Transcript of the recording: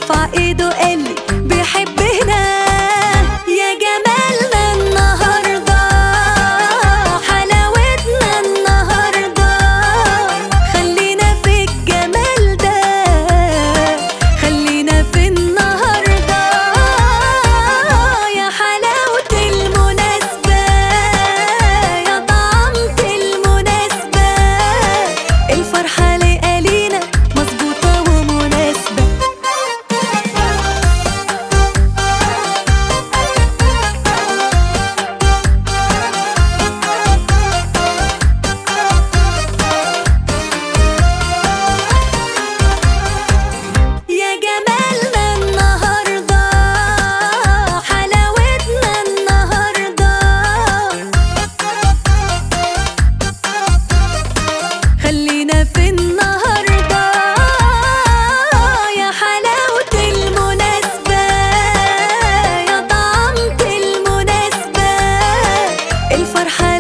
ورفع ايده اللي بيحبنا يا جمالنا النهارده حلاوتنا النهارده خلينا في الجمال ده خلينا في النهارده يا حلاوة المناسبة يا طعمة المناسبة الفرحة ليالينا مظبوطة ومناسبة يا جمالنا النهارده حلاوتنا النهارده خلينا في النهارده يا حلاوة المناسبة يا طعمة المناسبة الفرحة